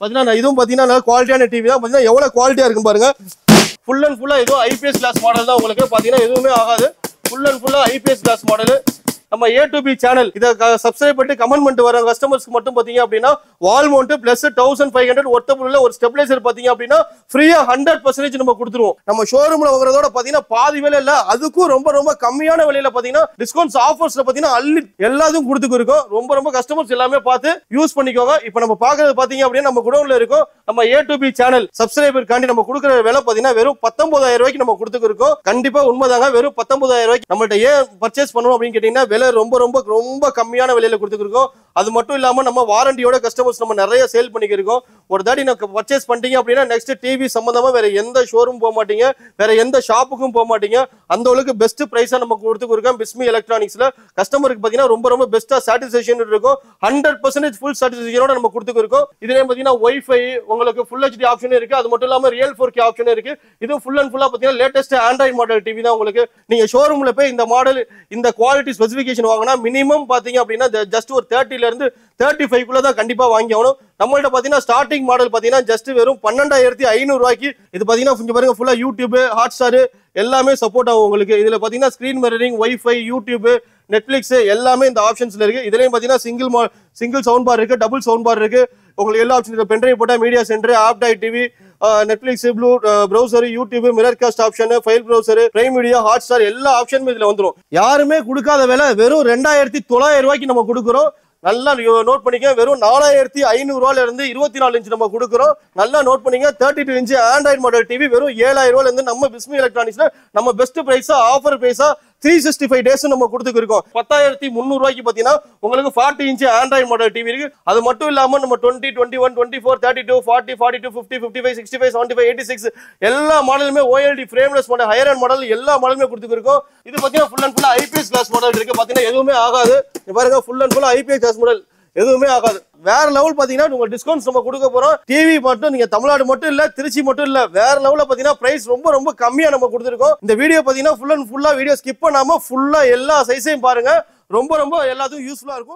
பார்த்தீங்கன்னா இதுவும் பார்த்தீங்கன்னா நல்ல குவாலிட்டியான டிவி தான் பார்த்தீங்கன்னா எவ்வளோ குவாலிட்டியாக இருக்கும் பாருங்க ஃபுல் அண்ட் ஃபுல்லாக இதுவும் ஐபிஎஸ் கிளாஸ் மாடல் தான் உங்களுக்கு பார்த்தீங்கன்னா எதுவுமே ஆகாது ஃபுல் அண்ட் ஃபுல்லாக ஐபிஎஸ் கிளாஸ் மாடல் நம்ம ஏ டு பி சேனல் இதை சப்ஸ்கிரைப் பண்ணிட்டு கமெண்ட் பண்ணிட்டு வர கஸ்டமர்ஸ்க்கு மட்டும் பார்த்தீங்க அப்படின்னா wall mount plus thousand five hundred ஒர்த்தபுள்ள ஒரு ஸ்டெபிலைசர் பார்த்தீங்க அப்படின்னா ஃப்ரீயா ஹண்ட்ரட் பர்சன்டேஜ் நம்ம கொடுத்துருவோம் நம்ம ஷோரூம்ல வாங்குறதோட பார்த்தீங்கன்னா பாதி விலை இல்ல அதுக்கும் ரொம்ப ரொம்ப கம்மியான விலையில பார்த்தீங்கன்னா டிஸ்கவுண்ட்ஸ் ஆஃபர்ஸ்ல பார்த்தீங்கன்னா அள்ளி எல்லாத்தையும் கொடுத்துக்கு இருக்கோம் ரொம்ப ரொம்ப கஸ்டமர்ஸ் எல்லாமே பார்த்து யூஸ் பண்ணிக்கோங்க இப்போ நம்ம பார்க்கறது பார்த்தீங்க அப்படின்னா நம்ம குடோன்ல இருக்கோம் நம்ம A to B channel subscriber காண்டி நம்ம கொடுக்குற விலை பார்த்தீங்கன்னா வெறும் பத்தொன்பதாயிரம் ரூபாய்க்கு நம்ம கொடுத்துக்கு இருக்கோம் கண்டிப்பா உண்மைதாங்க வெறும் பத்தொன்பதாயிரம் ரூபாய்க்கு நம்மள்ட்ட ஏன் பர்ச்சேஸ் பண்ணணும் அப்படின்னு கேட்டீங்கன்னா விலை ரொம்ப ரொம்ப ரொம்ப கம்மியான விலையில கொடுத்துருக்கோம் அது மட்டும் இல்லாம நம்ம வாரண்டியோட கஸ்டமர்ஸ் நம்ம நிறைய சேல் பண்ணிக்கிருக்கோம் ஒரு தாடி நான் பர்ச்சேஸ் பண்ணிட்டீங்க அப்படின்னா நெக்ஸ்ட் டிவி சம்பந்தமா வேற எந்த ஷோரூம் போக மாட்டீங்க வேற எந்த ஷாப்புக்கும் போக மாட்டீங்க அந்த அளவுக்கு பெஸ்ட் பிரைஸா நம்ம கொடுத்துருக்கோம் பிஸ்மி எலக்ட்ரானிக்ஸ்ல கஸ்டமருக்கு பாத்தீங்கன்னா ரொம்ப ரொம்ப பெஸ்டா சாட்டிஸ்ஃபேக்ஷன் இருக்கும் ஹண்ட்ரட் பர்சன்டேஜ் ஃபுல் சாட்டிஸ்ஃபேக்ஷனோட நம்ம கொடுத்துருக்கோம் இதுலயே பாத்தீங்கன்னா ஒய்ஃபை உங்களுக்கு ஃபுல் ஹெச்டி ஆப்ஷன் இருக்கு அது மட்டும் இல்லாம ரியல் ஃபோர் கே ஆப்ஷன் இருக்கு இது ஃபுல் அண்ட் ஃபுல்லா பாத்தீங்கன்னா லேட்டஸ்ட் ஆண்ட்ராய்ட் மாடல் டிவி தான் உங்களுக்கு நீங்க ஷோரூம்ல போய் இந்த மாடல் இந்த குவாலிட்டி ஸ்பெசிஃபிகேஷன் வாங்கினா மினிமம் பாத்தீங்க அப்படின்னா ஜஸ்ட் ஒரு தேர்ட்டில இருந்து தேர்ட்டி ஃபைவ் குள்ள தான் கண்டிப்பா வாங்கி ஆகணும் நம்மள்ட்ட பாத்தீங்கன்னா ஸ்டார்டிங் மாடல் பாத்தீங்கன்னா ஜஸ்ட் வெறும் பன்னெண்டாயிரத்தி ஐநூறு ரூபாய்க்கு இது பாத்தீங்கன்னா கொஞ்சம் பாருங்க ஃபுல்லா யூடியூப் ஹாட் ஸ்டார் எல்லாமே சப்போர்ட் ஆகும் உங்களுக்கு இதுல பாத்தீங்கன்னா screen mirroring wifi YouTube Netflix எல்லாமே இந்த ஆப்ஷன்ஸ்ல இருக்கு இதுலயும் பாத்தீங்கன்னா சிங்கிள் சிங்கிள் சவுண்ட் பார் இருக்கு டபுள் சவுண்ட் பார் இருக்கு உங்களுக்கு எல்லா ஆப்ஷன் பென்ட்ரைவ் போட்டா மீடியா சென்டர் ஆப்டாய் TV Netflix blue browser YouTube mirror cast option file browser Prime media Hotstar எல்லா ஆப்ஷனும் இதுல வந்துரும் யாருமே கொடுக்காத விலை வெறும் ரெண்டாயிரத்தி தொள்ளாயிரம் ரூபாய்க்கு நம்ம கொடுக்குறோம் நல்லா நோட் பண்ணிக்க வெறும் நாலாயிரத்தி ஐநூறு ரூபாயில இருந்து இருபத்தி நாலு இன்ச் நம்ம கொடுக்குறோம் நல்லா நோட் பண்ணிக்க thirty two inch Android model TV வெறும் ஏழாயிரம் ரூபாயில இருந்து நம்ம பிஸ்மி எலக்ட்ரானிக்ஸ்ல நம்ம பெஸ்ட் பிரைஸா ஆஃபர் பிரைஸா த்ரீ சிக்ஸ்டி ஃபைவ் டேஸ் நம்ம கொடுத்துருக்கோம் பத்தாயிரத்தி முந்நூறு ரூபாய்க்கு பார்த்தீங்கன்னா உங்களுக்கு forty inch Android model TV இருக்கு அது மட்டும் இல்லாம நம்ம twenty twenty one twenty four thirty two forty forty two fifty fifty five sixty five seventy five eighty six எல்லா மாடலுமே ஓஎல்டி frameless model higher end model எல்லா மாடலுமே கொடுத்துருக்கோம் இது பார்த்தீங்கன்னா ஃபுல் அண்ட் ஃபுல்லாக ஐபிஎஸ் கிளாஸ் மாடல் இருக்கு பார்த்தீங்கன்னா எதுவுமே ஆகாது இங்க பாருங்க ஃபுல் அண்ட் ஃபுல்லாக ஐபிஎஸ் கிளாஸ் மாடல் எதுவுமே ஆகாது வேற லெவல் பாத்தீங்கன்னா உங்களுக்கு டிஸ்கவுண்ட்ஸ் நம்ம கொடுக்க போறோம் டிவி மட்டும் நீங்க தமிழ்நாடு மட்டும் இல்ல திருச்சி மட்டும் இல்ல வேற லெவல்ல பாத்தீங்கன்னா பிரைஸ் ரொம்ப ரொம்ப கம்மியா நம்ம கொடுத்துருக்கோம் இந்த வீடியோ பாத்தீங்கன்னா ஃபுல் அண்ட் ஃபுல்லா வீடியோ ஸ்கிப் பண்ணாம ஃபுல்லா எல்லா சைஸையும் பாருங்க ரொம்ப ரொம்ப எல்லாத்துக்கும் யூஸ்ஃபுல்லா இருக்கும்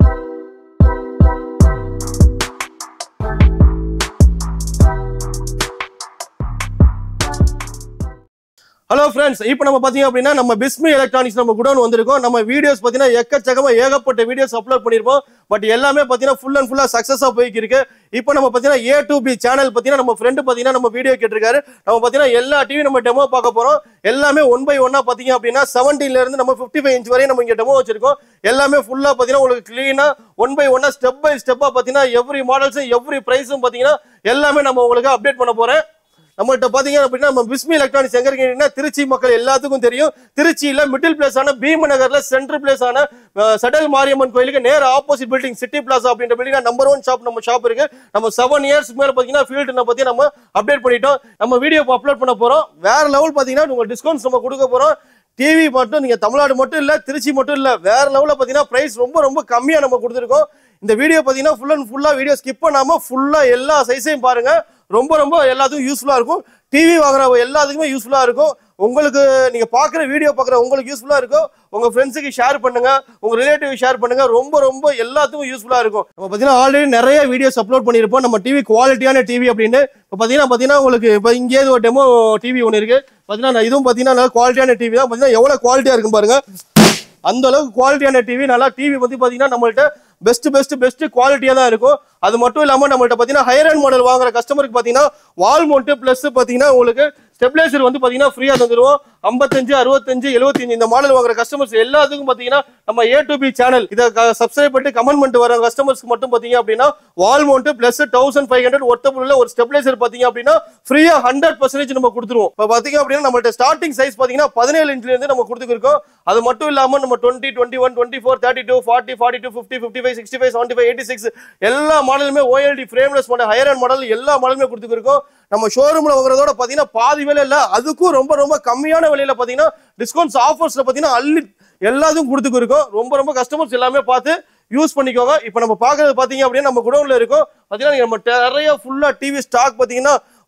ஹலோ ஃப்ரெண்ட்ஸ் இப்போ நம்ம பார்த்தீங்க அப்படின்னா நம்ம பிஸ்மி எலக்ட்ரானிக்ஸ் நம்ம குடோன் வந்திருக்கோம் நம்ம வீடியோஸ் பார்த்தீங்கன்னா எக்கச்சக்கமாக ஏகப்பட்ட வீடியோஸ் அப்லோட் பண்ணியிருப்போம் பட் எல்லாமே பார்த்தீங்கன்னா ஃபுல் அண்ட் ஃபுல்லாக சக்ஸஸாக போய்க்கு இருக்கு இப்போ நம்ம பார்த்தீங்கன்னா ஏ டு பி சேனல் பார்த்தீங்கன்னா நம்ம ஃப்ரெண்டு பார்த்தீங்கன்னா நம்ம வீடியோ கேட்டிருக்காரு நம்ம பார்த்தீங்கன்னா எல்லா டிவி நம்ம டெமோ பார்க்க போகிறோம் எல்லாமே ஒன் பை ஒன்னாக பார்த்தீங்க அப்படின்னா 17 ல இருந்து நம்ம ஃபிஃப்டி ஃபைவ் இன்ச் வரையும் நம்ம இங்கே டெமோ வச்சிருக்கோம் எல்லாமே ஃபுல்லாக பார்த்தீங்கன்னா உங்களுக்கு க்ளீனாக ஒன் பை ஒன்னாக ஸ்டெப் பை ஸ்டெப்பாக பார்த்தீங்கன்னா எவ்ரி மாடல்ஸும் எவ்ரி ப்ரைஸும் பார்த்தீங்கன்னா எல்லாமே நம்ம உங்களுக்கு அப்டேட் பண்ண போகிறேன் நம்மள்ட்ட பாத்தீங்க அப்படின்னா நம்ம பிஸ்மி எலக்ட்ரானிக்ஸ் எங்க இருக்கீங்கன்னா திருச்சி மக்கள் எல்லாத்துக்கும் தெரியும் திருச்சியில மிடில் பிளேஸ் ஆன பீமநகர்ல சென்ட்ரல் பிளேஸ் ஆன அஹ், சடல் மாரியம்மன் கோயிலுக்கு நேர ஆப்போசிட் பில்டிங் சிட்டி பிளாசா அப்படின்ற பில்டிங் நம்பர் ஒன் ஷாப் நம்ம ஷாப் இருக்கு நம்ம செவன் இயர்ஸ் மேல பாத்தீங்கன்னா ஃபீல்டு பத்தி நம்ம அப்டேட் பண்ணிட்டோம் நம்ம வீடியோ அப்லோட் பண்ண போறோம் வேற லெவல் பாத்தீங்கன்னா உங்களுக்கு டிஸ்கவுண்ட்ஸ் நம்ம கொடுக்க போறோம் டிவி மட்டும் நீங்க தமிழ்நாடு மட்டும் இல்ல திருச்சி மட்டும் இல்ல வேற லெவல்ல பாத்தீங்கன்னா பிரைஸ் ரொம்ப ரொம்ப கம்மியா நம்ம கொடுத்துருக்கோம் இந்த வீடியோ பாத்தீங்கன்னா ஃபுல் அண்ட் ஃபுல்லா வீடியோ ஸ்கிப் பண்ணாம ஃபுல்லா எல்லா சைஸையும் பாருங்க ரொம்ப ரொம்ப எல்லாத்துக்கும் யூஸ்ஃபுல்லா இருக்கும் டிவி வாங்குற எல்லாத்துக்குமே யூஸ்ஃபுல்லா இருக்கும் உங்களுக்கு நீங்க பாக்குற வீடியோ பாக்குற உங்களுக்கு யூஸ்ஃபுல்லா இருக்கும் உங்க ஃப்ரெண்ட்ஸுக்கு ஷேர் பண்ணுங்க உங்க ரிலேட்டிவ் ஷேர் பண்ணுங்க ரொம்ப ரொம்ப எல்லாத்துக்கும் யூஸ்ஃபுல்லா இருக்கும் நம்ம பாத்தீங்கன்னா ஆல்ரெடி நிறைய வீடியோஸ் அப்லோட் பண்ணியிருப்போம் நம்ம டிவி குவாலிட்டியான டிவி அப்படின்னு இப்போ பாத்தீங்கன்னா பாத்தீங்கன்னா உங்களுக்கு இப்போ இங்கே ஒரு டெமோ டிவி ஒன்று இருக்கு பாத்தீங்கன்னா நான் இதுவும் பாத்தீங்கன்னா நல்ல குவாலிட்டியான டிவி தான் பாத்தீங்கன்னா எவ்வளவு குவாலிட்டியா இருக்கும் பாருங்க அந்த அளவுக்கு குவாலிட்டியான டிவி நல்லா டிவி பத்தி பாத்தீங்கன்னா நம்மள்ட்ட பெஸ்ட் பெஸ்ட் பெஸ்ட் குவாலிட்டியா தான் இருக்கும் அது மட்டும் இல்லாம நம்மள்ட்ட பாத்தீங்கன்னா ஹையர் அண்ட் மாடல் வாங்குற கஸ்டமருக்கு பாத்தீங்கன்னா வால் மவுண்ட் பிளஸ் பாத்தீங்கன்னா உங்களுக்கு ஸ்டெபிலைசர் வந்து பாத்தீங்கன்னா ஃப்ரீயா தந்துருவோம் ஐம்பத்தஞ்சு அறுபத்தஞ்சு எழுபத்தஞ்சு இந்த மாடல் வாங்குற கஸ்டமர்ஸ் எல்லாத்துக்கும் பாத்தீங்கன்னா நம்ம ஏ டு பி சேனல் இதை சப்ஸ்கிரைப் பண்ணிட்டு கமெண்ட் பண்ணிட்டு வர கஸ்டமர்ஸ்க்கு மட்டும் பாத்தீங்க அப்படின்னா wall mount plus thousand five hundred ஒர்த்தபுள்ள ஒரு ஸ்டெபிலைசர் பாத்தீங்க அப்படின்னா ஃப்ரீயா ஹண்ட்ரட் பர்சன்டேஜ் நம்ம கொடுத்துருவோம் இப்போ பாத்தீங்க அப்படின்னா நம்மள்ட்ட ஸ்டார்டிங் சைஸ் பாத்தீங்கன்னா பதினேழு இன்ச்ல இருந்து நம்ம கொடுத்துருக்கோம் அது மட்டும் இல்லாம நம்ம twenty twenty one twenty four thirty two forty forty two fifty fifty five sixty five seventy five eighty six எல்லா மாடலுமே ஓஎல்டி frameless model higher end model எல்லா மாடலுமே கொடுத்துருக்கோம் நம்ம ஷோரூம்ல வாங்குறதோட பாத்தீங்கன்னா பாதி விலை இல்ல அதுக்கும் ரொம்ப ரொம்ப கம்மியான விலையில பாத்தீங்கன்னா டிஸ்கவுண்ட்ஸ் ஆஃபர்ஸ்ல பாத்தீங்கன்னா அள்ளி எல்லாத்துக்கும் கொடுத்துக்கு இருக்கோம் ரொம்ப ரொம்ப கஸ்டமர்ஸ் எல்லாமே பார்த்து யூஸ் பண்ணிக்கோங்க இப்போ நம்ம பார்க்கறது பாத்தீங்க அப்படின்னா நம்ம குடோன்ல இருக்கோம் பாத்தீங்கன்னா நம்ம நிறைய ஃபுல்லா டிவி ஸ்டாக் பாத்தீங்கன்னா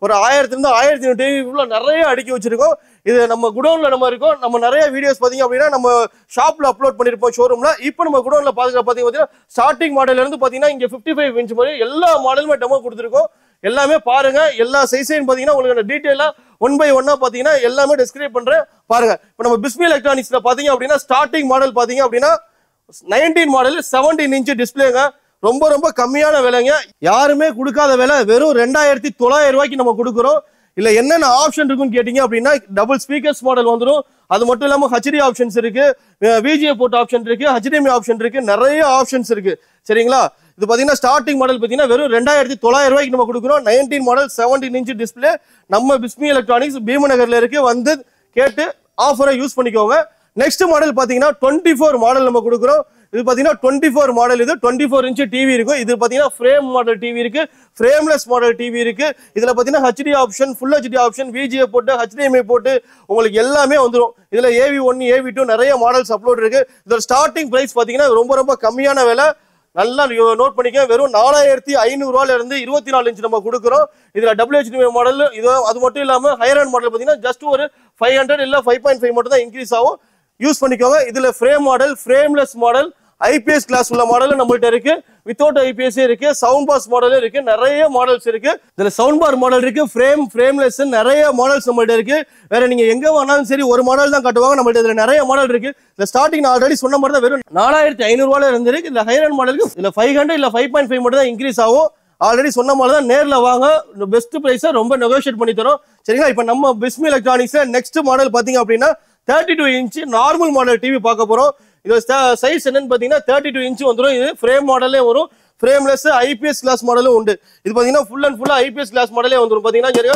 ஒரு ஆயிரத்துலேருந்து ஆயிரத்தி ஐநூறு டிவி இவ்வளோ நிறைய அடுக்கி வச்சிருக்கோம் இது நம்ம குடோனில் நம்ம இருக்கோம் நம்ம நிறைய வீடியோஸ் பார்த்தீங்க அப்படின்னா நம்ம ஷாப்பில் அப்லோட் பண்ணியிருப்போம் ஷோரூமில் இப்போ நம்ம குடோனில் பார்த்துக்க பார்த்தீங்கன்னா ஸ்டார்டிங் மாடல்லேருந்து பார்த்தீங்கன்னா இங்கே ஃபிஃப்டி ஃபைவ் இன்ச் மாதிரி எல்லா மாடலுமே டெமோ கொடுத்துருக்கோம் எல்லாமே பாருங்க எல்லா சைஸையும் பார்த்தீங்கன்னா உங்களுக்கு டீட்டெயிலாக ஒன் பை ஒன்னா பார்த்தீங்கன்னா எல்லாமே டிஸ்கிரைப் பண்ணுறேன் பாருங்க இப்போ நம்ம பிஸ்மி எலக்ட்ரானிக்ஸில் பார்த்தீங்க அப்படின்னா ஸ்டார்டிங் மாடல் பார்த்தீங்க அப்படின்னா நைன்டீன் மாடல் செவன்டீன் இன்ச் டிஸ்பிளேங்க ரொம்ப ரொம்ப கம்மியான விலைங்க யாருமே கொடுக்காத விலை வெறும் ரெண்டாயிரத்தி தொள்ளாயிரம் ரூபாய்க்கு நம்ம கொடுக்குறோம் இல்ல என்னென்ன ஆப்ஷன் இருக்குன்னு கேட்டீங்க அப்படின்னா டபுள் ஸ்பீக்கர்ஸ் மாடல் வந்துடும் அது மட்டும் இல்லாம ஹச்டி ஆப்ஷன்ஸ் இருக்கு விஜிஏ போர்ட் ஆப்ஷன் இருக்கு ஹச்டிஎம்ஐ ஆப்ஷன் இருக்கு நிறைய ஆப்ஷன்ஸ் இருக்கு சரிங்களா இது பாத்தீங்கன்னா ஸ்டார்டிங் மாடல் பாத்தீங்கன்னா வெறும் ரெண்டாயிரத்தி தொள்ளாயிரம் ரூபாய்க்கு நம்ம கொடுக்குறோம் nineteen model seventeen inch display நம்ம பிஸ்மி எலக்ட்ரானிக்ஸ் பீமநகர்ல இருக்கு வந்து கேட்டு ஆஃபரை யூஸ் பண்ணிக்கோங்க நெக்ஸ்ட் மாடல் பாத்தீங்கன்னா டுவெண்ட்டி ஃபோர் மாடல் நம்ம கொடுக்குறோம் இது பாத்தீங்கன்னா டுவெண்ட்டி ஃபோர் மாடல் இது டுவெண்ட்டி ஃபோர் இன்ச் டிவி இருக்கும் இது பாத்தீங்கன்னா ஃப்ரேம் மாடல் டிவி இருக்கு ஃப்ரேம்லெஸ் மாடல் டிவி இருக்கு இதுல பாத்தீங்கன்னா HD option full HD option VGA port HDMI port உங்களுக்கு எல்லாமே வந்துடும் இதுல ஏவி ஒன் ஏவி டூ நிறைய மாடல்ஸ் அப்லோட் இருக்கு இதோட ஸ்டார்டிங் பிரைஸ் பாத்தீங்கன்னா ரொம்ப ரொம்ப கம்மியான விலை நல்லா நோட் பண்ணிக்க வெறும் நாலாயிரத்தி ஐநூறுரூவால இருந்து இருபத்தி நாலு இன்ச் நம்ம கொடுக்குறோம் இதுல டபுள் ஹெச்டி மாடல் இது அது மட்டும் இல்லாம ஹையர் ஹேண்ட் மாடல் பாத்தீங்கன்னா ஜஸ்ட் ஒரு ஃபைவ் ஹண்ட்ரட் இல்ல ஃபைவ் பாயிண்ட் ஃபைவ் மட்டும் தான் இன்க்ரீஸ் ஆகும் யூஸ் பண்ணிக்கோங்க இதுல frame model frameless model IPS glass உள்ள மாடல் நம்மள்ட்ட இருக்கு வித்தவுட் ஐபிஎஸ் இருக்கு சவுண்ட் பாஸ் மாடல் இருக்கு நிறைய மாடல்ஸ் இருக்கு இதுல சவுண்ட் பார் மாடல் இருக்கு ஃப்ரேம் ஃப்ரேம்லெஸ் நிறைய மாடல்ஸ் நம்மள்ட்ட இருக்கு வேற நீங்க எங்க வேணாலும் சரி ஒரு மாடல் தான் காட்டுவாங்க நம்மள்ட்ட இதுல நிறைய மாடல் இருக்கு இந்த ஸ்டார்டிங் நான் ஆல்ரெடி சொன்ன மாதிரி தான் வெறும் நாலாயிரத்தி ஐநூறுவால இருந்திருக்கு இந்த ஹைரன் மாடலுக்கு இதுல ஃபைவ் ஹண்ட்ரட் இல்ல ஃபைவ் பாயிண்ட் ஃபைவ் மட்டும் தான் இன்க்ரீஸ் ஆகும் ஆல்ரெடி சொன்ன மாதிரி தான் நேர்ல வாங்க பெஸ்ட் பிரைஸை ரொம்ப நெகோஷியேட் பண்ணி தரோம் சரிங்களா இப்போ நம்ம பிஸ்மி எலக்ட்ரானிக்ஸ்ல நெக்ஸ்ட் மாடல் பாத்தீங்க அப்படின்னா thirty two inch normal model TV பார்க்க போறோம் இது சைஸ் என்னன்னு பாத்தீங்கன்னா தேர்ட்டி டூ இன்ச் வந்துடும் இது ஃப்ரேம் மாடலே வரும் ஃப்ரேம்லெஸ் ஐபிஎஸ் கிளாஸ் மாடலும் உண்டு இது பாத்தீங்கன்னா ஃபுல் அண்ட் ஃபுல்லா ஐபிஎஸ் கிளாஸ் மாடலே வந்துடும் பாத்தீங்கன்னா சரியா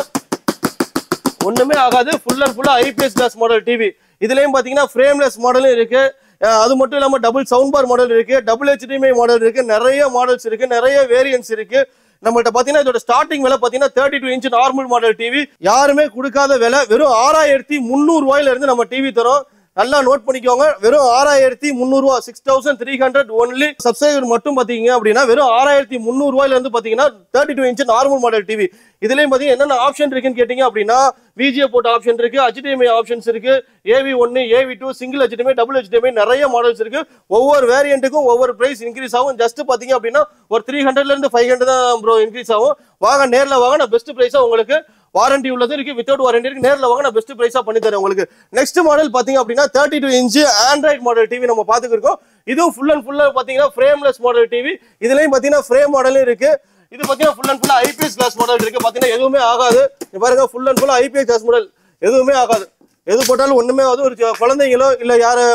ஒண்ணுமே ஆகாது ஃபுல் அண்ட் ஃபுல்லா ஐபிஎஸ் கிளாஸ் மாடல் டிவி இதுலயும் பாத்தீங்கன்னா ஃப்ரேம்லெஸ் மாடலும் இருக்கு அஹ் அது மட்டும் இல்லாம டபுள் சவுண்ட் பார் மாடல் இருக்கு டபுள் ஹெச்டிஎம்ஐ மாடல் இருக்கு நிறைய மாடல்ஸ் இருக்கு நிறைய வேரியன்ஸ் இருக்கு நம்மள்ட்ட பாத்தீங்கன்னா இதோட ஸ்டார்டிங் விலை பாத்தீங்கன்னா thirty two inch normal model TV யாருமே கொடுக்காத விலை வெறும் ஆறாயிரத்தி முந்நூறு ரூபாயில இருந்து நம்ம டிவி தரோம் நல்லா நோட் பண்ணிக்கோங்க வெறும் ஆறாயிரத்தி முந்நூறுவா six thousand three hundred only subscriber மட்டும் பாத்தீங்க அப்படின்னா வெறும் ஆறாயிரத்தி முந்நூறு ரூபாயில இருந்து பாத்தீங்கன்னா thirty two inch normal model TV இதுலயும் பாத்தீங்கன்னா என்னென்ன ஆப்ஷன் இருக்குன்னு கேட்டீங்க அப்படின்னா விஜிஏ போட்ட ஆப்ஷன் இருக்கு HDMI ஆப்ஷன்ஸ் இருக்கு ஏவி ஒன்னு AV two single HDMI double HDMI நிறைய மாடல்ஸ் இருக்கு ஒவ்வொரு வேரியண்ட்டுக்கும் ஒவ்வொரு பிரைஸ் இன்க்ரீஸ் ஆகும் ஜஸ்ட் பாத்தீங்க அப்படின்னா ஒரு த்ரீ ஹண்ட்ரட்ல இருந்து ஃபைவ் ஹண்ட்ரட் தான் ப்ரோ இன்க்ரீஸ் ஆகும் வாங்க நேர்ல வாங்க நான் பெஸ்ட் பிரைஸா உங்களுக்கு வாரண்டி உள்ளது இருக்கு வித்தவுட் வாரண்டி இருக்கு நேர்ல வாங்க நான் பெஸ்ட் பிரைஸா பண்ணி தரேன் உங்களுக்கு நெக்ஸ்ட் மாடல் பாத்தீங்க அப்படின்னா thirty two inch Android model TV நம்ம பாத்துக்கிருக்கோம் இதுவும் ஃபுல் அண்ட் ஃபுல்லா பாத்தீங்கன்னா ஃப்ரேம்லெஸ் மாடல் டிவி இதுலயும் பாத்தீங்கன்னா ஃப்ரேம் மாடலும் இருக்கு இது பாத்தீங்கன்னா ஃபுல் அண்ட் ஃபுல்லா ஐபிஎஸ் கிளாஸ் மாடல் இருக்கு பாத்தீங்கன்னா எதுவுமே ஆகாது இங்க பாருங்க ஃபுல் அண்ட் ஃபுல்லா ஐபிஎஸ் கிளாஸ் மாடல் எதுவுமே ஆகாது எது போட்டாலும் ஒண்ணுமே ஆகாது ஒரு சி- குழந்தைங்களோ இல்ல யாரு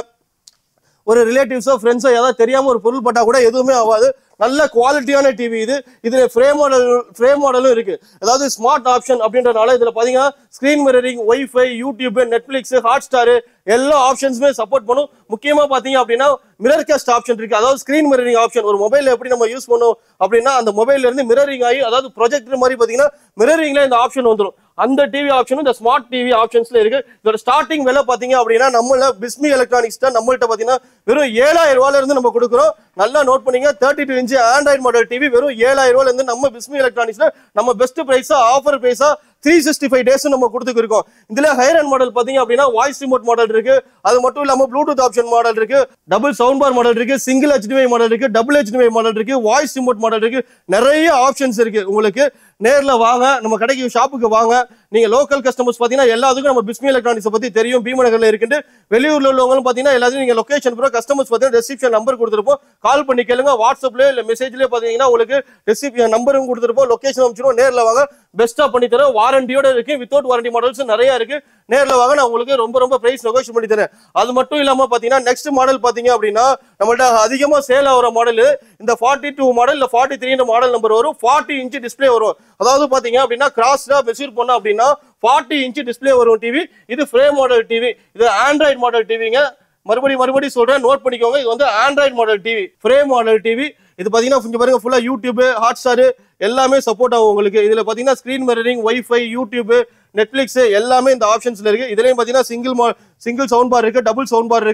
ஒரு ரிலேட்டிவ்ஸோ ஃப்ரெண்ட்ஸோ ஏதாவது தெரியாம ஒரு பொருள் பட்டா கூட எதுவுமே ஆகாது நல்ல குவாலிட்டியான டிவி இது இதுல ஃப்ரேம் மாடல் ஃப்ரேம் மாடலும் இருக்கு அதாவது ஸ்மார்ட் ஆப்ஷன் அப்படின்றனால இதுல பாத்தீங்கன்னா screen mirroring wifi YouTube Netflix Hotstar எல்லா ஆப்ஷன்ஸுமே சப்போர்ட் பண்ணும் முக்கியமா பாத்தீங்க அப்படின்னா மிரர் காஸ்ட் ஆப்ஷன் இருக்கு அதாவது ஸ்கிரீன் மிரரிங் ஆப்ஷன் ஒரு மொபைல் எப்படி நம்ம யூஸ் பண்ணோம் அப்படின்னா அந்த மொபைல்ல இருந்து மிரரிங் ஆகி அதாவது ப்ரொஜெக்டர் மாதிரி பாத்தீங்கன்னா மிரரிங்ல இந்த ஆப்ஷன் வந்துடும் அந்த டிவி ஆப்ஷனும் இந்த ஸ்மார்ட் டிவி ஆப்ஷன்ஸ்ல இருக்கு இதோட ஸ்டார்டிங் விலை பாத்தீங்க அப்படின்னா நம்மள பிஸ்மி எலக்ட்ரானிக்ஸ் தான் நம்மள்ட்ட பாத்தீங்கன்னா வெறும் ஏழாயிரம் ரூபாயில இருந்து நம்ம கொடுக்குறோம் நல்லா நோட் பண்ணீங்க thirty two inch Android model TV வெறும் ஏழாயிரம் ரூபாயில இருந்து நம்ம பிஸ்மி எலக்ட்ரானிக்ஸ்ல நம்ம பெஸ்ட் பிரைஸா ஆஃபர் பிரைஸா த்ரீ சிக்ஸ்டி ஃபைவ் டேஸ் நம்ம கொடுத்துருக்கோம் இதுல ஹையர் அண்ட் மாடல் பாத்தீங்க அப்படின்னா வாய்ஸ் ரிமோட் மாடல் இருக்கு அது மட்டும் இல்லாம ப்ளூடூத் ஆப்ஷன் மாடல் இருக்கு டபுள் சவுண்ட் பார் மாடல் இருக்கு சிங்கிள் HDMI மாடல் இருக்கு டபுள் HDMI மாடல் இருக்கு வாய்ஸ் ரிமோட் மாடல் இருக்கு நிறைய ஆப்ஷன்ஸ் இருக்கு உங்களுக்கு நேர்ல வாங்க நம்ம கடைக்கு ஷாப்புக்கு வாங்க நீங்க லோக்கல் கஸ்டமர்ஸ் பாத்தீங்கன்னா எல்லாத்துக்கும் நம்ம பிஸ்மி எலக்ட்ரானிக்ஸ் பத்தி தெரியும் பீமநகர்ல இருக்குன்னு வெளியூர்ல உள்ளவங்களும் பாத்தீங்கன்னா எல்லாத்தையும் நீங்க லொகேஷன் ப்ரோ கஸ்டமர்ஸ் பாத்தீங்கன்னா டெஸ்கிரிப்ஷன் நம்பர் கொடுத்துருப்போம் கால் பண்ணி கேளுங்க வாட்ஸ்அப்ல இல்ல மெசேஜ்லயே பாத்தீங்கன்னா உங்களுக்கு டெஸ்கிரிப்ஷன் நம்பரும் கொடுத்துருப்போம் லொகேஷன் அமைச்சிரும் நேர்ல வாங்க பெஸ்டா பண்ணி தரோம் வாரண்டியோட இருக்கு வித்தவுட் வாரண்டி மாடல்ஸ் நிறைய இருக்கு நேர்ல வாங்க நான் உங்களுக்கு ரொம்ப ரொம்ப பிரைஸ் நெகோஷியேட் பண்ணி தரேன் அது மட்டும் இல்லாம பாத்தீங்கன்னா நெக்ஸ்ட் மாடல் பாத்தீங்க அப்படின்னா நம்மள்ட்ட அதிகமா சேல் ஆகிற மாடல் இந்த ஃபார்ட்டி டூ மாடல் இல்ல ஃபார்ட்டி த்ரீ மாடல் நம்பர் வரும் ஃபார்ட்டி இன்ச் டிஸ்ப்ளே வரும் அதாவது பாத்தீங்க அப்படின்னா கிராஸ்ல மெசூர் பண்ணோம் அப்படின்னா ஃபார்ட்டி இன்ச் டிஸ்ப்ளே வரும் டிவி இது ஃப்ரேம் மாடல் டிவி இது ஆண்ட்ராய்டு மாடல் டிவிங்க மறுபடியும் மறுபடியும் சொல்றேன் நோட் பண்ணிக்கோங்க இது வந்து Android model TV frame model TV இது பாத்தீங்கன்னா இங்க பாருங்க ஃபுல்லா யூடியூப் ஹாட் ஸ்டார் எல்லாமே சப்போர்ட் ஆகும் உங்களுக்கு இதுல பாத்தீங்கன்னா screen mirroring wifi YouTube Netflix எல்லாமே இந்த ஆப்ஷன்ஸ்ல இருக்கு இதுலயும் பாத்தீங்கன்னா சிங்கிள் சிங்கிள் சவுண்ட் பார் இருக்கு டபுள் சவுண்ட் பார் இருக்கு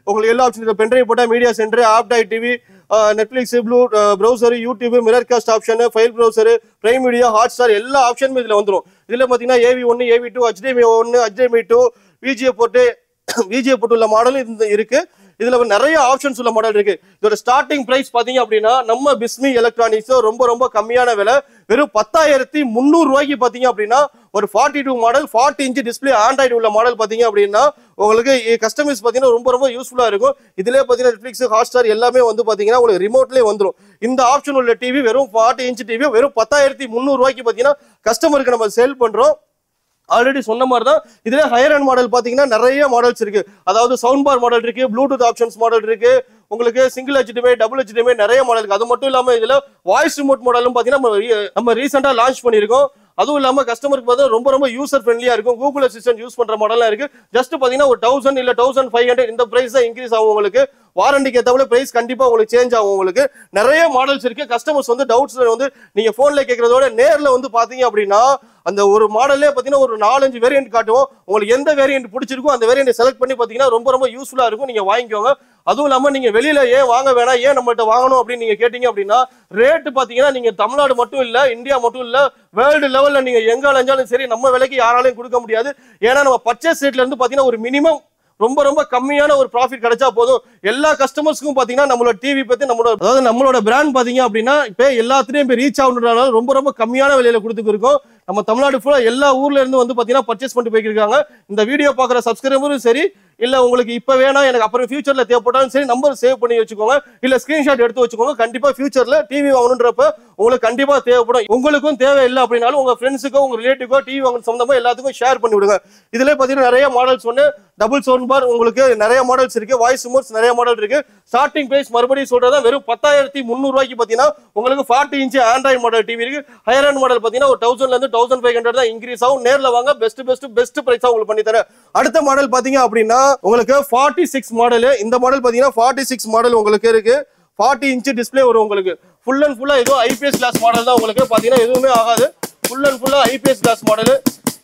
உங்களுக்கு எல்லா ஆப்ஷன் பென்ட்ரைவ் போட்டால் மீடியா சென்டர் ஆப்டாய் TV Netflix blue browser YouTube mirror cast option file browser Prime media Hotstar எல்லா ஆப்ஷனுமே இதில் வந்துடும் இதில் பார்த்தீங்கன்னா ஏவி ஒன்று ஏவி டூ ஹெச்டிஎம்ஐ ஒன்று HDMI two VGA port VGA port உள்ள மாடலும் இந்த இருக்கு இதுல வந்து நிறைய ஆப்ஷன்ஸ் உள்ள மாடல் இருக்கு இதோட ஸ்டார்டிங் பிரைஸ் பாத்தீங்க அப்படின்னா நம்ம பிஸ்மி எலக்ட்ரானிக்ஸ் ரொம்ப ரொம்ப கம்மியான விலை வெறும் பத்தாயிரத்தி முந்நூறு ரூபாய்க்கு பாத்தீங்க அப்படின்னா ஒரு forty two model forty inch display Android உள்ள மாடல் பாத்தீங்க அப்படின்னா உங்களுக்கு கஸ்டமைஸ் பாத்தீங்கன்னா ரொம்ப ரொம்ப யூஸ்ஃபுல்லா இருக்கும் இதுலயே பாத்தீங்கன்னா நெட்ஃபிளிக்ஸ் ஹாட்ஸ்டார் எல்லாமே வந்து பாத்தீங்கன்னா உங்களுக்கு ரிமோட்லேயே வந்துடும் இந்த ஆப்ஷன் உள்ள டிவி வெறும் ஃபார்ட்டி இன்ச் டிவி வெறும் பத்தாயிரத்தி முந்நூறு ரூபாய்க்கு பாத்தீங்கன்னா கஸ்டமருக்கு நம்ம சேல் பண்றோம் ஆல்ரெடி சொன்ன மாதிரி தான் இதுல ஹையர் அண்ட் மாடல் பாத்தீங்கன்னா நிறைய மாடல்ஸ் இருக்கு அதாவது சவுண்ட் பார் மாடல் இருக்கு ப்ளூடூத் ஆப்ஷன்ஸ் மாடல் இருக்கு உங்களுக்கு சிங்கிள் ஹெச்டிஎம்ஐ டபுள் ஹெச்டிஎம்ஐ நிறைய மாடல் இருக்கு அது மட்டும் இல்லாம இதுல வாய்ஸ் ரிமோட் மாடலும் பாத்தீங்கன்னா நம்ம re- நம்ம ரீசெண்டா லான்ச் பண்ணியிருக்கோம் அதுவும் இல்லாம கஸ்டமருக்கு பார்த்தா ரொம்ப ரொம்ப யூசர் ஃப்ரெண்ட்லியா இருக்கும் கூகுள் அசிஸ்டன்ட் யூஸ் பண்ற மாடலாம் இருக்கு ஜஸ்ட் பாத்தீங்கன்னா ஒரு தௌசண்ட் இல்ல தௌசண்ட் ஃபைவ் ஹண்ட்ரட் இந்த பிரைஸ் தான் இன்க்ரீஸ் ஆகும் உங்களுக்கு வாரண்டிக்கு ஏற்றவள பிரைஸ் கண்டிப்பா உங்களுக்கு சேஞ்ச் ஆகும் உங்களுக்கு நிறைய மாடல்ஸ் இருக்கு கஸ்டமர்ஸ் வந்து டவுட்ஸ் வந்து நீங்க போன்ல கேட்கறதோட நேர்ல வந்து பாத்தீங்க அப்படின்னா அந்த ஒரு மாடல்லே பாத்தீங்கன்னா ஒரு நாலஞ்சு வேரியன்ட் காட்டுவோம் உங்களுக்கு எந்த வேரியன்ட் பிடிச்சிருக்கோ அந்த வேரியன்ட் செலக்ட் பண்ணி பாத்தீங்கன்னா ரொம்ப ரொம்ப யூஸ்ஃபுல்லா இருக்கும் நீங்க வாங்கிக்கோங்க அதுவும் இல்லாம நீங்க வெளியில ஏன் வாங்க வேணாம் ஏன் நம்மள்ட்ட வாங்கணும் அப்படின்னு நீங்க கேட்டீங்க அப்படின்னா ரேட் பாத்தீங்கன்னா நீங்க தமிழ்நாடு மட்டும் இல்ல இந்தியா மட்டும் இல்ல வேர்ல்டு லெவல்ல நீங்க எங்க அலைஞ்சாலும் சரி நம்ம விலைக்கு யாராலையும் கொடுக்க முடியாது ஏன்னா நம்ம பர்ச்சேஸ் ரேட்ல இருந்து பாத்தீங்கன்னா ஒரு மினிமம் ரொம்ப ரொம்ப கம்மியான ஒரு ப்ராஃபிட் கிடைச்சா போதும் எல்லா கஸ்டமர்ஸ்க்கும் பாத்தீங்கன்னா நம்மளோட டிவி பத்தி நம்மளோட அதாவது நம்மளோட பிராண்ட் பாத்தீங்க அப்படின்னா இப்ப எல்லாத்துலயும் இப்ப ரீச் ஆகுன்றதுனால ரொம்ப ரொம்ப கம்மியான விலையில கொடுத்துக்கு இருக்கோம் நம்ம தமிழ்நாடு ஃபுல்லா எல்லா ஊர்ல இருந்து வந்து பாத்தீங்கன்னா பர்ச்சேஸ் பண்ணிட்டு போயிருக்காங்க இந்த வீடியோ பாக்குற சப்ஸ்கிரைபரும் சரி இல்ல உங்களுக்கு இப்ப வேணாம் எனக்கு அப்புறம் ஃபியூச்சர்ல தேவைப்பட்டாலும் சரி நம்பர் சேவ் பண்ணி வச்சுக்கோங்க இல்ல ஸ்கிரீன்ஷாட் எடுத்து வச்சுக்கோங்க கண்டிப்பா ஃபியூச்சர்ல டிவி வாங்கணுன்றப்ப உங்களுக்கு கண்டிப்பா தேவைப்படும் உங்களுக்கும் தேவை இல்லை அப்படின்னாலும் உங்க ஃப்ரெண்ட்ஸுக்கோ உங்க ரிலேட்டிவோ டிவி வாங்கணும் சம்பந்தமா எல்லாத்துக்கும் ஷேர் பண்ணி விடுங்க இதுல பாத்தீங்கன்னா நிறைய மாடல்ஸ் ஒன்று டபுள் சவுண்ட் பார் உங்களுக்கு நிறைய மாடல்ஸ் இருக்கு வாய்ஸ் மோட்ஸ் நிறைய மாடல் இருக்கு ஸ்டார்டிங் பிரைஸ் மறுபடியும் சொல்றதா வெறும் பத்தாயிரத்தி முந்நூறு ரூபாய்க்கு பாத்தீங்கன்னா உங்களுக்கு forty inch Android model TV இருக்கு ஹையர் அண்ட் மாடல் பாத்தீங்கன்னா ஒரு தௌசண்ட்ல இருந்து தௌசண்ட் ஃபைவ் ஹண்ட்ரட் தான் இன்க்ரீஸ் ஆகும் நேர்ல வாங்க பெஸ்ட் பெஸ்ட் பெஸ்ட் பிரைஸா உங்களுக்கு பண்ணி தரேன் அடுத்த மாடல் பாத்தீங்க அப்படின்னா உங்களுக்கு ஃபார்ட்டி சிக்ஸ் மாடல் இந்த மாடல் பாத்தீங்கன்னா ஃபார்ட்டி சிக்ஸ் மாடல் உங்களுக்கு இருக்கு ஃபார்ட்டி இன்ச் டிஸ்ப்ளே வரும் உங்களுக்கு ஃபுல் அண்ட் ஃபுல்லா எதுவும் ஐபிஎஸ் கிளாஸ் மாடல் தான் உங்களுக்கு பாத்தீங்கன்னா எதுவுமே ஆகாது ஃபுல் அண்ட் ஃபுல்லா ஐபிஎஸ் கிளாஸ் மாடல்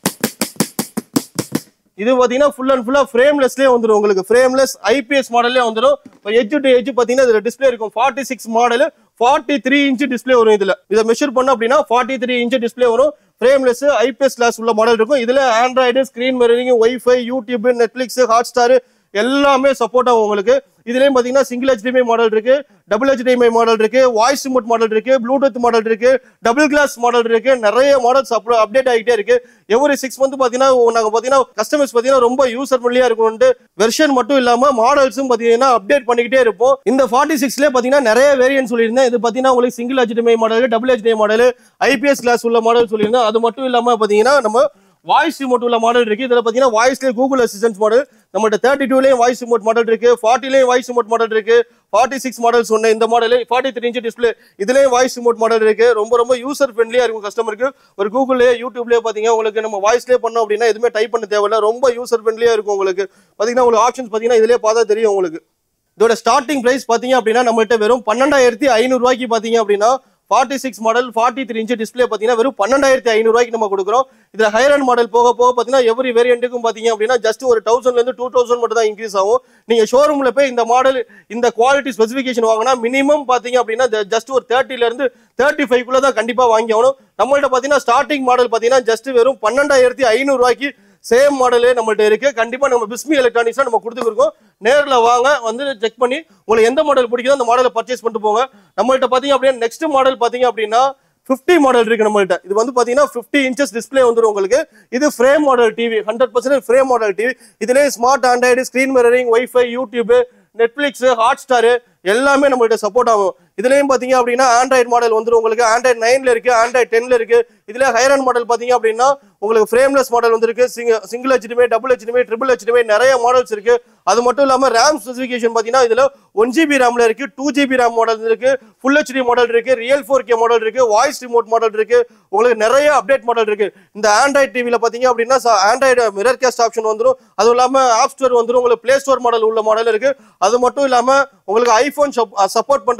இது பாத்தீங்கன்னா ஃபுல் அண்ட் ஃபுல்லா ஃப்ரேம்லெஸ்லேயே வந்துடும் உங்களுக்கு ஃப்ரேம்லெஸ் ஐபிஎஸ் மாடல்லே வந்துடும் இப்போ எஜ் டு எஜ் பாத்தீங்கன்னா இதுல டிஸ்ப்ளே இருக்கும் forty six model forty three inch display வரும் இதுல இதை மெஷர் பண்ணோம் அப்படின்னா ஃபார்ட்டி த்ரீ இன்ச் டிஸ்ப்ளே வரும் ஃப்ரேம்லெஸ் ஐபிஎஸ் கிளாஸ் உள்ள மாடல் இருக்கும் இதுல android screen mirroring wifi YouTube Netflix Hotstar எல்லாமே சப்போர்ட் ஆகும் உங்களுக்கு இதுலயும் பாத்தீங்கன்னா சிங்கிள் HDMI மாடல் இருக்கு டபுள் HDMI மாடல் இருக்கு வாய்ஸ் ரிமோட் மாடல் இருக்கு ப்ளூடூத் மாடல் இருக்கு டபுள் கிளாஸ் மாடல் இருக்கு நிறைய மாடல்ஸ் அப்டேட் ஆகிட்டே இருக்கு எவ்ரி சிக்ஸ் மந்த் பாத்தீங்கன்னா நாங்க பாத்தீங்கன்னா கஸ்டமர்ஸ் பாத்தீங்கன்னா ரொம்ப யூசர் ஃப்ரெண்ட்லியா இருக்கணும்ட்டு வெர்ஷன் மட்டும் இல்லாம மாடல்ஸும் பாத்தீங்கன்னா அப்டேட் பண்ணிக்கிட்டே இருப்போம் இந்த ஃபார்ட்டி சிக்ஸ்ல பாத்தீங்கன்னா நிறைய வேரியன்ட் சொல்லியிருந்தேன் இது பாத்தீங்கன்னா உங்களுக்கு single HDMI model double HDMI model IPS glass உள்ள மாடல் சொல்லியிருந்தேன் அது மட்டும் இல்லாம பாத்தீங்கன்னா நம்ம வாய்ஸ் ரிமோட் உள்ள மாடல் இருக்கு இதுல பாத்தீங்கன்னா வாய்ஸ்லேயே கூகுள் அசிஸ்டன்ஸ் மாடல் நம்மகிட்ட தேர்ட்டி டூலேயும் வாய்ஸ் ரிமோட் மாடல் இருக்கு ஃபார்ட்டிலேயும் வாய்ஸ் ரிமோட் மாடல் இருக்கு ஃபார்ட்டி சிக்ஸ் மாடல் சொன்னேன் இந்த model forty three inch display இதுலயும் வாய்ஸ் ரிமோட் மாடல் இருக்கு ரொம்ப ரொம்ப யூசர் ஃப்ரெண்ட்லியா இருக்கும் கஸ்டமருக்கு ஒரு கூகுள்லயே யூடியூப்லயே பாத்தீங்க உங்களுக்கு நம்ம வாய்ஸ்லேயே பண்ணோம் அப்படின்னா எதுவுமே டைப் பண்ண தேவையில்ல ரொம்ப யூசர் ஃப்ரெண்ட்லியா இருக்கும் உங்களுக்கு பாத்தீங்கன்னா உங்களுக்கு ஆப்ஷன்ஸ் பாத்தீங்கன்னா இதுலயே பார்த்தா தெரியும் உங்களுக்கு இதோட ஸ்டார்டிங் பிரைஸ் பாத்தீங்க அப்படின்னா நம்மள்ட்ட வெறும் பன்னெண்டாயிரத்தி ஐநூறு ரூபாய்க்கு பாத்தீங்க அப்படின்னா forty six model forty three inch display பார்த்தீங்கன்னா வெறும் பன்னெண்டாயிரத்தி ஐநூறு ரூபாய்க்கு நம்ம கொடுக்குறோம் இதில் ஹையர் அண்ட் மாடல் போக போக பார்த்தீங்கன்னா எவ்ரி வேரியண்ட்டுக்கும் பார்த்தீங்க அப்படின்னா ஜஸ்ட் ஒரு தௌசண்ட்லேருந்து டூ தௌசண்ட் மட்டும் தான் இன்க்ரீஸ் ஆகும் நீங்கள் ஷோரூமில் போய் இந்த மாடல் இந்த குவாலிட்டி ஸ்பெசிஃபிகேஷன் வாங்கினா மினிமம் பார்த்தீங்க அப்படின்னா ஜஸ்ட் ஒரு தேர்ட்டிலேருந்து தேர்ட்டி ஃபைவ்க்குள்ளே தான் கண்டிப்பாக வாங்கி ஆகணும் நம்மள்ட்ட பார்த்தீங்கன்னா ஸ்டார்டிங் மாடல் பார்த்தீங்கன்னா ஜஸ்ட் வெறும் பன்னெண்டாயிரத்தி ஐநூறுரூவாய்க்கு சேம் மாடலே நம்மள்ட்ட இருக்கு கண்டிப்பா நம்ம பிஸ்மி எலக்ட்ரானிக்ஸ் நம்ம கொடுத்துருக்கோம் நேர்ல வாங்க வந்து செக் பண்ணி உங்களுக்கு எந்த மாடல் பிடிக்குதோ அந்த மாடலை பர்ச்சேஸ் பண்ணிட்டு போங்க நம்மள்ட்ட பாத்தீங்க அப்படின்னா நெக்ஸ்ட் மாடல் பாத்தீங்க அப்படின்னா 50 மாடல் இருக்கு நம்மள்ட்ட இது வந்து பாத்தீங்கன்னா 50 இன்ச்சஸ் டிஸ்ப்ளே வந்துரும் உங்களுக்கு இது frame model TV hundred percent frame model TV இதுலயே smart Android screen mirroring wifi YouTube Netflix Hotstar எல்லாமே நம்மள்ட்ட சப்போர்ட் ஆகும் இதுலயும் பாத்தீங்க அப்படின்னா ஆண்ட்ராய்டு மாடல் வந்துரும் உங்களுக்கு ஆண்ட்ராய்டு நைன்ல இருக்கு ஆண்ட்ராய்டு டென்ல இருக்கு இதுல ஹையர் அண்ட் மாடல் பாத்தீங்க அப்படின்னா உங்களுக்கு ஃப்ரேம்லெஸ் மாடல் வந்திருக்கு single HDMI double HDMI triple HDMI நிறைய மாடல்ஸ் இருக்கு அது மட்டும் இல்லாம ரேம் ஸ்பெசிஃபிகேஷன் பாத்தீங்கன்னா இதுல ஒன் ஜிபி ரேம்ல இருக்கு டூ ஜிபி ரேம் மாடல் இருக்கு ஃபுல் ஹெச்டி மாடல் இருக்கு ரியல் ஃபோர் கே மாடல் இருக்கு வாய்ஸ் ரிமோட் மாடல் இருக்கு உங்களுக்கு நிறைய அப்டேட் மாடல் இருக்கு இந்த ஆண்ட்ராய்டு டிவில பாத்தீங்க அப்படின்னா ஆண்ட்ராய்டு மிரர் கேஸ்ட் ஆப்ஷன் வந்துரும் அதுவும் இல்லாம ஆப் ஸ்டோர் வந்துரும் உங்களுக்கு பிளே ஸ்டோர் மாடல் உள்ள மாடல் இருக்கு அது மட்டும் இல்லாம உங்களுக்கு ஐபோன் சப்போர்ட் பண்ற ஸ்கிரீன்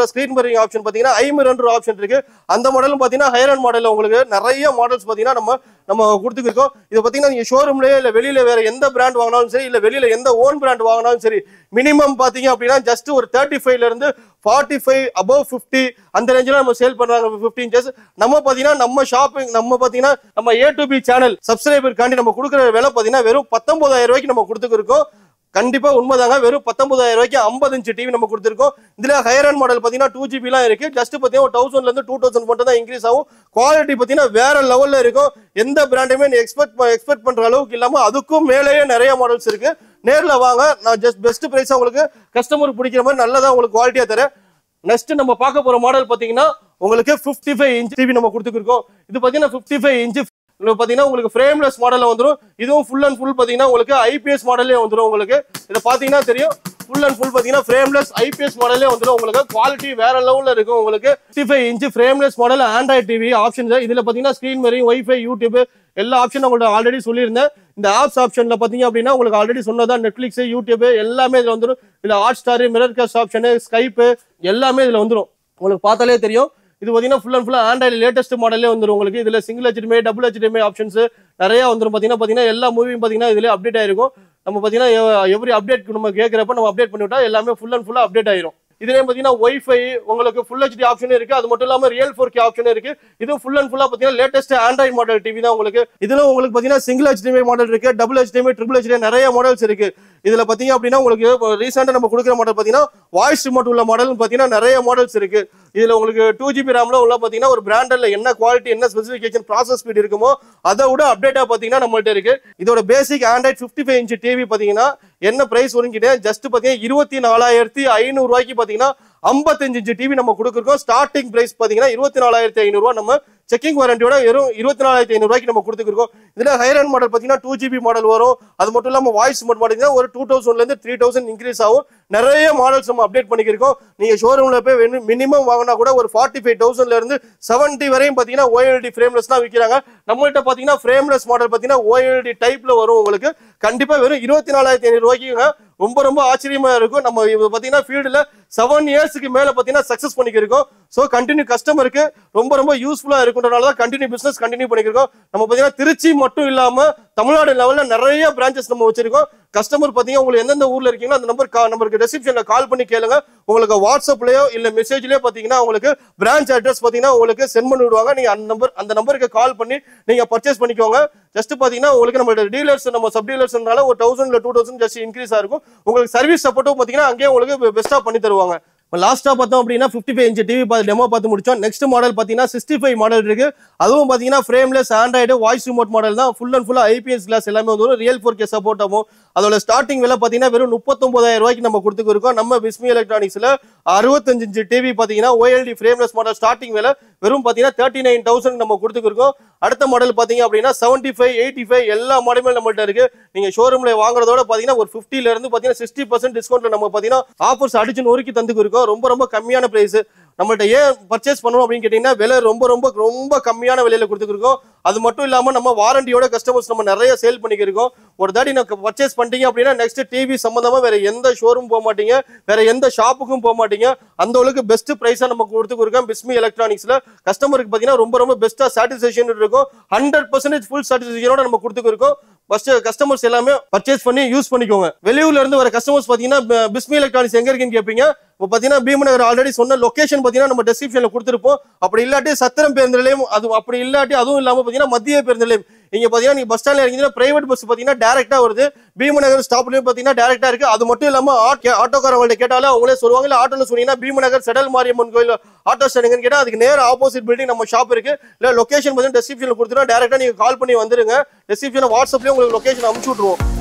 மிரரிங் ஆப்ஷன் பார்த்தீங்கன்னா ஐ மிரர் ஆப்ஷன் இருக்கு அந்த மாடலும் பார்த்தீங்கன்னா ஹைரன் மாடலில் உங்களுக்கு நிறைய மாடல்ஸ் பார்த்தீங்கன்னா நம்ம நம்ம கொடுத்துருக்கோம் இது பார்த்தீங்கன்னா நீங்கள் ஷோரூம்லேயே இல்லை வெளியில் வேற எந்த பிராண்ட் வாங்கினாலும் சரி இல்லை வெளியில் எந்த ஓன் பிராண்ட் வாங்கினாலும் சரி மினிமம் பார்த்தீங்க அப்படின்னா ஜஸ்ட் ஒரு தேர்ட்டி ஃபைவ்ல இருந்து ஃபார்ட்டி ஃபைவ் அபவ் ஃபிஃப்டி அந்த ரேஞ்சில் நம்ம சேல் பண்றாங்க ஃபிஃப்டி இன்ச்சஸ் நம்ம பார்த்தீங்கன்னா நம்ம ஷாப்பிங் நம்ம பார்த்தீங்கன்னா நம்ம ஏ டு பி சேனல் சப்ஸ்கிரைபருக்காண்டி நம்ம கொடுக்குற விலை பார்த்தீங்கன்னா வெறும் பத்தொன்பதாயிரம் ரூபாய்க்கு நம்ம கொடுத்துருக்கோம் கண்டிப்பா உண்மைதாங்க வெறும் பத்தொன்பதாயிரம் ரூபாய்க்கு ஐம்பது இன்ச்சு டிவி நம்ம கொடுத்துருக்கோம் இதுல ஹையர் அண்ட் மாடல் பார்த்தீங்கன்னா டூ ஜிபிலாம் இருக்கு ஜஸ்ட் பார்த்தீங்கன்னா ஒரு தௌசண்ட்ல இருந்து டூ தௌசண்ட் மட்டும் தான் இன்க்ரீஸ் ஆகும் குவாலிட்டி பார்த்தீங்கன்னா வேற லெவல்ல இருக்கும் எந்த பிராண்டுமே எக்ஸ்பெக்ட் எக்ஸ்பெக்ட் பண்ற அளவுக்கு இல்லாம அதுக்கும் மேலேயே நிறைய மாடல்ஸ் இருக்கு நேர்ல வாங்க நான் ஜஸ்ட் பெஸ்ட் பிரைஸ் உங்களுக்கு கஸ்டமருக்கு பிடிக்கிற மாதிரி நல்லதா உங்களுக்கு குவாலிட்டியா தரேன் நெக்ஸ்ட் நம்ம பார்க்க போற மாடல் பாத்தீங்கன்னா உங்களுக்கு 55 ஃபைவ் இன்ச் டிவி நம்ம கொடுத்துருக்கோம் இது பாத்தீங்கன்னா 55 ஃபைவ் இன்ச் பாத்தீங்கன்னா உங்களுக்கு ஃப்ரேம்லெஸ் மாடல்ல வந்துரும் இதுவும் ஃபுல் அண்ட் ஃபுல் பாத்தீங்கன்னா உங்களுக்கு ஐபிஎஸ் மாடல்லே வந்துரும் உங்களுக்கு இதை பாத்தீங்கன்னா தெரியும் ஃபுல் அண்ட் ஃபுல் பாத்தீங்கன்னா ஃப்ரேம்லெஸ் ஐபிஎஸ் மாடலே வந்துரும் உங்களுக்கு குவாலிட்டி வேற லெவல்ல இருக்கும் உங்களுக்கு 55 five inch frameless model Android TV option இதுல பாத்தீங்கன்னா ஸ்கிரீன் மெரிங் ஒய்ஃபை யூடியூப் எல்லா ஆப்ஷனும் உங்கள்ட்ட ஆல்ரெடி சொல்லியிருந்தேன் இந்த ஆப்ஸ் ஆப்ஷன்ல பாத்தீங்க அப்படின்னா உங்களுக்கு ஆல்ரெடி சொன்னதான் நெட்ஃபிளிக்ஸ் யூடியூப் எல்லாமே இதுல வந்துரும் இதுல Hotstar mirror cast option Skype எல்லாமே இதுல வந்துரும் உங்களுக்கு பார்த்தாலே தெரியும் இது பார்த்தீங்கன்னா ஃபுல் அண்ட் ஃபுல்லாக ஆண்ட்ராய்டு லேட்டஸ்ட் மாடலே வந்துரும் உங்களுக்கு இதில் single HDMI double HDMI options நிறைய வந்துரும் பார்த்தீங்கன்னா பார்த்தீங்கன்னா எல்லா மூவியும் பார்த்தீங்கன்னா இதில் அப்டேட் ஆயிருக்கும் நம்ம பார்த்தீங்கன்னா எவ்ரி அப்டேட் நம்ம கேட்குறப்ப நம்ம அப்டேட் பண்ணி விட்டா எல்லாமே ஃபுல் அண்ட் ஃபுல்லாக அப்டேட் ஆயிரும் இதுலேயும் பார்த்தீங்கன்னா ஒய்ஃபை உங்களுக்கு ஃபுல் ஹெச்டி ஆப்ஷன் இருக்கு அது மட்டும் இல்லாமல் ரியல் ஃபோர் கே ஆப்ஷன் இருக்கு இது ஃபுல் அண்ட் ஃபுல்லாக பார்த்தீங்கன்னா லேட்டஸ்ட் ஆண்ட்ராய்ட் மாடல் டிவி தான் உங்களுக்கு இதில் உங்களுக்கு பார்த்தீங்கன்னா சிங்கிள் ஹெச்டிஎம்ஐ மாடல் இருக்கு டபுள் ஹெச்டிஎம்ஐ ட்ரிபிள் ஹெச்டிஎம் நிறைய மாடல்ஸ் இருக்கு இதுல பாத்தீங்க அப்படின்னா உங்களுக்கு ரீசெண்டா நம்ம கொடுக்குற மாடல் பாத்தீங்கன்னா வாய்ஸ் ரிமோட் உள்ள மாடல் பாத்தீங்கன்னா நிறைய மாடல்ஸ் இருக்கு இதுல உங்களுக்கு டூ ஜிபி ரேம்ல உள்ள பாத்தீங்கன்னா ஒரு பிராண்டட்ல என்ன குவாலிட்டி என்ன ஸ்பெசிஃபிகேஷன் ப்ராசஸ் ஸ்பீட் இருக்குமோ அதை விட அப்டேட்டா பாத்தீங்கன்னா நம்மள்ட்ட இருக்கு இதோட basic Android 55 five inch TV பாத்தீங்கன்னா என்ன பிரைஸ் வருங்கிட்டே ஜஸ்ட் பாத்தீங்கன்னா இருபத்தி நாலாயிரத்தி ஐநூறு ரூபாய்க்கு பாத்தீங்கன்னா ஐம்பத்தஞ்சு இன்ச்சு டிவி நம்ம கொடுக்குறோம் ஸ்டார்டிங் பிரைஸ் பாத்தீங்கன்னா இருபத்தி நாலாயிரத்தி ஐநூறுரூவா நம்ம செக்கிங் வாரண்டியோட வெறும் இருபத்தி நாலாயிரத்தி ஐநூறுரூவாய்க்கு நம்ம கொடுத்துருக்கோம் இதுல ஹைரன் மாடல் பாத்தீங்கன்னா டூ ஜிபி மாடல் வரும் அது மட்டும் இல்லாம வாய்ஸ் மோட் மாடல் ஒரு டூ தௌசண்ட்ல இருந்து த்ரீ தௌசண்ட் இன்க்ரீஸ் ஆகும் நிறைய மாடல்ஸ் நம்ம அப்டேட் பண்ணிக்கிறோம் நீங்க ஷோரூம்ல போய் மினிமம் வாங்கினா கூட ஒரு ஃபார்ட்டி ஃபைவ் தௌசண்ட்ல இருந்து செவன்ட்டி வரையும் பாத்தீங்கன்னா ஓஎல்டி ஃப்ரேம்லெஸ் தான் விற்கிறாங்க நம்மள்ட்ட பாத்தீங்கன்னா ஃப்ரேம்லெஸ் மாடல் பாத்தீங்கன்னா ஓஎல்டி டைப்ல வரும் உங்களுக்கு கண்டிப்பா வெறும் இருபத்தி நாலாயிரத்தி ஐநூறு ரூபாய்க்குங்க ரொம்ப ரொம்ப ஆச்சரியமா இருக்கும் நம்ம இது பாத்தீங்கன்னா ஃபீல்டுல செவன் இயர்ஸ்க்கு மேல பாத்தீங்கன்னா சக்சஸ் பண்ணிக்கிருக்கோம் ஸோ கண்டினியூ கஸ்டமருக்கு ரொம்ப ரொம்ப யூஸ்ஃபுல்லா இருக்குன்றனால தான் கண்டினியூ பிசினஸ் கண்டினியூ பண்ணிக்கிருக்கோம் நம்ம பாத்தீங்கன்னா திருச்சி மட்டும் இல்லாம தமிழ்நாடு லெவல்ல நிறைய பிரான்ச்சஸ் நம்ம வச்சிருக்கோம் கஸ்டமர் பாத்தீங்கன்னா உங்களுக்கு எந்தெந்த ஊர்ல இருக்கீங்களோ அந்த நம்பர் நம்பருக்கு ரெசிப்ஷன்ல கால் பண்ணி கேளுங்க உங்களுக்கு வாட்ஸ்அப்லயோ இல்ல மெசேஜ்லயோ பாத்தீங்கன்னா உங்களுக்கு பிரான்ச் அட்ரஸ் பாத்தீங்கன்னா உங்களுக்கு சென்ட் பண்ணி விடுவாங்க நீங்க அந்த நம்பர் அந்த நம்பருக்கு கால் பண்ணி நீங்க பர்ச்சேஸ் பண்ணிக்கோங்க ஜஸ்ட் பாத்தீங்கன்னா உங்களுக்கு நம்ம டீலர்ஸ் நம்ம சப் டீலர்ஸ்னால ஒரு தௌசண்ட்ல டூ தௌசண்ட் ஜஸ்ட் இன்க்ரீஸ் ஆயிருக்கும் உங்களுக்கு சர்வீஸ் சப்போர்ட்டும் பாத்தீங்கன்னா அங்கேயே உங்களுக்கு பெஸ்ட்டா பண்ணி தருவாங்க லாஸ்டா பார்த்தோம் அப்படின்னா 55 ஃபைவ் இன்ச் டிவி பார்த்து டெமோ பார்த்து முடிச்சோம் நெக்ஸ்ட் மாடல் பார்த்தீங்கன்னா சிக்ஸ்டி ஃபைவ் மாடல் இருக்கு அதுவும் பார்த்தீங்கன்னா frameless Android voice remote model தான் ஃபுல் அண்ட் ஃபுல்லாக ஐபிஎஸ் கிளாஸ் எல்லாமே வந்து ரியல் ஃபோர் கே சப்போர்ட் ஆகும் அதோட ஸ்டார்டிங் விலை பார்த்தீங்கன்னா வெறும் முப்பத்தொன்பதாயிரம் ரூபாய்க்கு நம்ம கொடுத்துருக்கோம் நம்ம விஸ்மி எலக்ட்ரானிக்ஸ்ல அறுபத்தஞ்சு இன்ச்சு டிவி பார்த்தீங்கன்னா ஓஎல்டி ஃப்ரேம்லெஸ் மாடல் ஸ்டார்டிங் விலை வெறும் பார்த்தீங்கன்னா தேர்ட்டி நைன் தௌசண்ட் நம்ம கொடுத்துருக்கோம் அடுத்த மாடல் பார்த்தீங்க அப்படின்னா செவன்ட்டி ஃபைவ் எயிட்டி ஃபைவ் எல்லா மாடலுமே நம்மள்ட்ட இருக்கு நீங்க ஷோரூம்ல வாங்குறதோட பார்த்தீங்கன்னா ஒரு 50 ல இருந்து பார்த்தீங்கன்னா சிக்ஸ்டி பர்சன்ட் டிஸ்கவுண்ட்ல நம்ம பார்த்தீங்கன்னா ஆஃபர்ஸ் அடிச்சு நொறுக்கி தந்துக்கு இருக்கோம் ரொம்ப ரொம்ப கம்மியான பிரைஸ் நம்மள்ட்ட ஏன் பர்ச்சேஸ் பண்ணணும் அப்படின்னு கேட்டீங்கன்னா விலை ரொம்ப ரொம்ப ரொம்ப கம்மியான விலையில கொடுத்துருக்கோம் அது மட்டும் இல்லாம நம்ம வாரண்டியோட கஸ்டமர்ஸ் நம்ம நிறைய சேல் பண்ணிக்கிருக்கோம் ஒரு தாடி நான் பர்ச்சேஸ் பண்ணிட்டீங்க அப்படின்னா நெக்ஸ்ட் டிவி சம்பந்தமா வேற எந்த ஷோரூம் போக மாட்டீங்க வேற எந்த ஷாப்புக்கும் போக மாட்டீங்க அந்த அளவுக்கு பெஸ்ட் பிரைஸா நம்ம கொடுத்துருக்கோம் பிஸ்மி எலக்ட்ரானிக்ஸ்ல கஸ்டமருக்கு பாத்தீங்கன்னா ரொம்ப ரொம்ப பெஸ்டா சாட்டிஸ்ஃபேக்ஷன் இருக்கும் ஹண்ட்ரட் பர்சன்டேஜ் ஃபுல் சாட்டிஸ்ஃபேக்ஷனோட நம்ம கொடுத்துருக்கோம் ஃபர்ஸ்ட் கஸ்டமர்ஸ் எல்லாமே பர்ச்சேஸ் பண்ணி யூஸ் பண்ணிக்கோங்க வெளியூர்ல இருந்து வர கஸ்டமர்ஸ் பாத்தீங்கன்னா ப- பிஸ்மி எலக்ட்ரானிக்ஸ் எங்க இருக்குன்னு கேட்பீங்க இப்போ பாத்தீங்கன்னா பீமநகர் ஆல்ரெடி சொன்ன லொகேஷன் பாத்தீங்கன்னா நம்ம டெஸ்கிரிப்ஷன்ல கொடுத்துருப்போம் அப்படி இல்லாட்டி சத்திரம் பேருந்து நிலையம் அது அப்படி இல்லாட்டி அதுவும் இல்லாம பாத்தீங்கன்னா மத்திய பேருந்து நிலையம் இங்க பாத்தீங்கன்னா நீங்க பஸ் ஸ்டாண்ட்ல இறங்கினா பிரைவேட் பஸ் பாத்தீங்கன்னா டேரக்டா வருது பீமநகர் ஸ்டாப்லயும் பாத்தீங்கன்னா டேரக்டா இருக்கு அது மட்டும் இல்லாம ஆட்- ஆட்டோக்காரவங்கள்ட்ட கேட்டாலே அவங்களே சொல்லுவாங்க இல்ல ஆட்டோல சொன்னீங்கன்னா பீமநகர் செடல் மாரியம்மன் கோயில் ஆட்டோ ஸ்டாண்டுங்கன்னு கேட்டா அதுக்கு நேர ஆப்போசிட் பில்டிங் நம்ம ஷாப் இருக்கு இல்ல லொகேஷன் பாத்தீங்கன்னா டெஸ்கிரிப்ஷன்ல கொடுத்துருவோம் டேரக்டா நீங்க கால் பண்ணி வந்துருங்க டெஸ்கிரிப்ஷன் வாட்ஸ்அப்லயும் உங்களுக்கு லொகேஷன் அனுப்பிச்சு விட்டுருவோம்